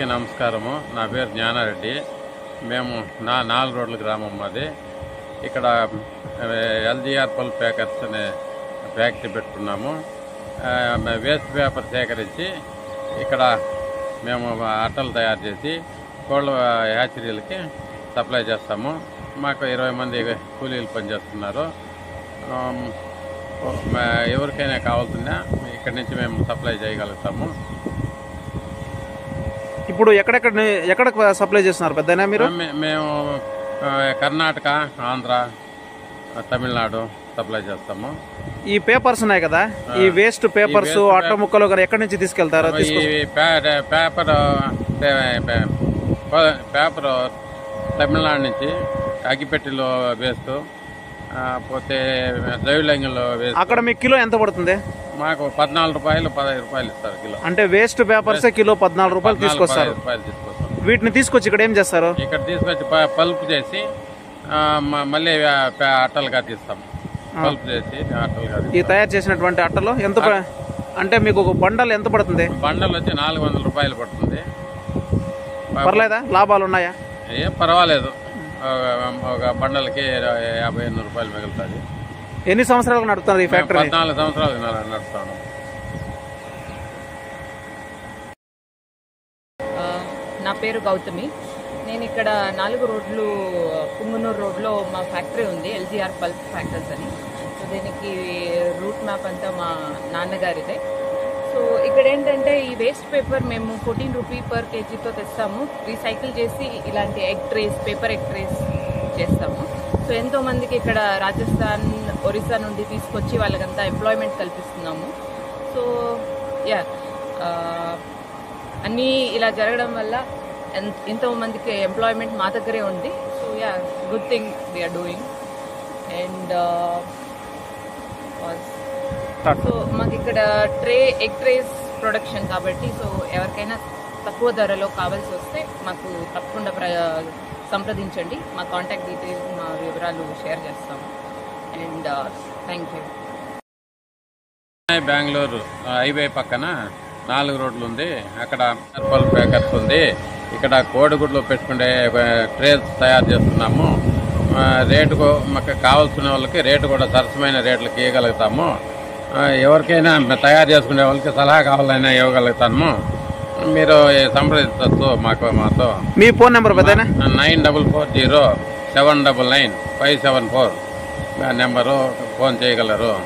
అందరికీ నమస్కారము నా పేరు జ్ఞానారెడ్డి మేము నా నాలుగు రోడ్ల గ్రామం మాది ఇక్కడ ఎల్జీఆర్ పల్ ప్యాకర్స్ అనే ఫ్యాక్టరీ పెట్టుకున్నాము ఆ, మే- వేస్ట్ పేపర్ సేకరించి ఇక్కడ మేము అట్టలు తయారు చేసి కోళ్ళ హ్యాచరీలకి సప్లై చేస్తాము మాకు ఇరవై మంది కూలీలు పనిచేస్తున్నారు ఆమ్, ఓ- మా- ఎవరికైనా కావాల్సిందా ఇక్కడి నుంచి మేము సప్లై చేయగలుగుతాము ఇప్పుడు ఎక్కడెక్కడ ఎక్కడ సప్లై చేస్తున్నారు పెద్దనా మీరు మే- మేము ఆ, కర్ణాటక ఆంధ్ర ఆ, తమిళనాడు సప్లై చేస్తాము ఈ పేపర్స్ ఉన్నాయి కదా ఈ వేస్ట్ పేపర్స్ waste అట్ట ముక్కలు కానీ ఎక్కడి నుంచి తీసుకెళ్తారు ఈ పే- పేపర్ పే- పే- పే- పేపర్ తమిళనాడు నుంచి అగ్గిపెట్టిలో వేస్తూ ఆ, పోతే ద్రవిలంగిలో వేస్తూ అక్కడ మీకు కిలో ఎంత పడుతుంది మాకు పద్నాలుగు రూపాయలు పదహైదు రూపాయలు ఇస్తారు కిలో అంటే వేస్ట్ పేపర్స్ కిలో పద్నాలుగు రూపాయలు పద్నాలుగు, తీసుకొస్తారు పదహైదు రూపాయలు తీసుకొస్తాం వీటిని తీసుకొచ్చి ఇక్కడ ఏం చేస్తారు ఇక్కడ తీసుకొచ్చి ప- పల్ప్ చేసి ఆ, మ- మళ్ళీ ఆ, పే- అట్టలుగా తీస్తాం పల్ప్ చేసి అట్టలుగా ఈ తీస్తాం. తయారు చేసినటువంటి అట్టలో ఎంత ప- అంటే మీకు ఒక బండల్ ఎంత పడుతుంది బండలు వచ్చి నాలుగు వందల రూపాయలు పడుతుంది పర్లేదా లాభాలు ఉన్నాయా ఏం పర్వాలేదు ఒక- ఒక బండలకి యాభై ఎనిమిది రూపాయలు మిగులుతుంది ఎన్ని సంవత్సరాలు నడుపుతున్నారు ఈ ఫ్యాక్టరీ పద్నాలుగు సంవత్సరాలు నడ- నడుపుతాను ఆ, నా పేరు గౌతమి నేను ఇక్కడ నాలుగు రోడ్లు పుంగునూరు రోడ్లో మా ఫ్యాక్టరీ ఉంది ఎల్జీఆర్ పల్ప్ ఫ్యాక్టరీస్ అని సో దీనికి రూట్ మ్యాప్ అంతా మా నాన్నగారిదే సో ఇక్కడ ఏంటంటే ఈ వేస్ట్ పేపర్ మేము ఫోర్టీన్ రూపీ పర్ కేజీతో తెస్తాము రీసైకిల్ చేసి ఇలాంటి egg trays paper egg trays చేస్తాము సో ఎంతో మందికి ఇక్కడ రాజస్థాన్ ఒరిస్సా నుండి తీసుకొచ్చి వాళ్ళకంతా ఎంప్లాయ్మెంట్ కల్పిస్తున్నాము సో యా అన్నీ ఇలా జరగడం వల్ల ఎన్- ఎంతో మందికి ఎంప్లాయ్మెంట్ మా దగ్గరే ఉంది so yeah good thing we are doing and so మాకు ఇక్కడ ట్రే ఎగ్ ట్రేస్ ప్రొడక్షన్ కాబట్టి సో ఎవరికైనా తక్కువ ధరలో కావాల్సి వస్తే మాకు తప్పకుండా ప్ర సంప్రదించండి మా కాంటాక్ట్ డీటెయిల్స్ మా వివరాలు షేర్ చేస్తాము and thank you Bengaluru highway పక్కన నాలుగు రోడ్లు ఉంది అక్కడ పర్పల్ ప్యాకర్స్ ఉంది ఇక్కడ కోడిగుడ్లు పెట్టుకునే ట్రేస్ తయారు చేస్తున్నాము ఆ, రేటు కూ- మాకు కావాల్సిన వాళ్ళకి రేటు కూడా సరసమైన రేట్లకి ఇవ్వగలుగుతాము ఆ, ఎవరికైనా తయారు చేసుకునే వాళ్ళకి సలహా కావాలైనా ఇవ్వగలుగుతాము మీరు సంప్రదించవచ్చు మాకు మాతో మీ ఫోన్ నెంబర్ పెద్దనా nine double four zero seven double nine five seven four number phone చేయగలరు